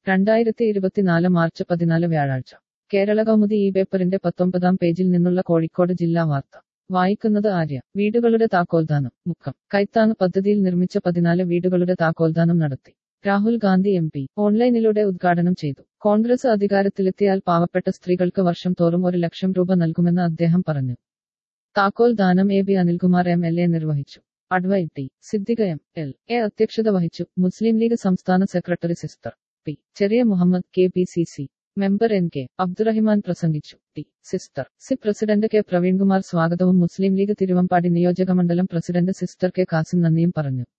രണ്ടായിരത്തി ഇരുപത്തിനാല് മാർച്ച് പതിനാല് വ്യാഴാഴ്ച കേരള കൗമുദി ഈ പേപ്പറിന്റെ പത്തൊമ്പതാം പേജിൽ നിന്നുള്ള കോഴിക്കോട് ജില്ലാ വാർത്ത വായിക്കുന്നത് ആര്യ വീടുകളുടെ താക്കോൽദാനം മുക്കം കൈത്താങ് പദ്ധതിയിൽ നിർമ്മിച്ച പതിനാല് വീടുകളുടെ താക്കോൽദാനം നടത്തി രാഹുൽ ഗാന്ധി എം പി ഓൺലൈനിലൂടെ ഉദ്ഘാടനം ചെയ്തു കോൺഗ്രസ് അധികാരത്തിലെത്തിയാൽ പാവപ്പെട്ട സ്ത്രീകൾക്ക് വർഷം തോറും ഒരു ലക്ഷം രൂപ നൽകുമെന്ന് അദ്ദേഹം പറഞ്ഞു താക്കോൽ ദാനം A B Anilkumar M L A നിർവഹിച്ചു അഡ്വൈ T Siddique M L A അധ്യക്ഷത വഹിച്ചു മുസ്ലിം ലീഗ് സംസ്ഥാന secretary sister P Cheriya Muhammad K P C C member N K Abdurahiman പ്രസംഗിച്ചു T sister C president K Praveenkumar സ്വാഗതവും മുസ്ലിം ലീഗ് തിരുവമ്പാടി നിയോജകമണ്ഡലം പ്രസിഡന്റ് സിസ്റ്റർ കെ കാസിം നന്ദിയും പറഞ്ഞു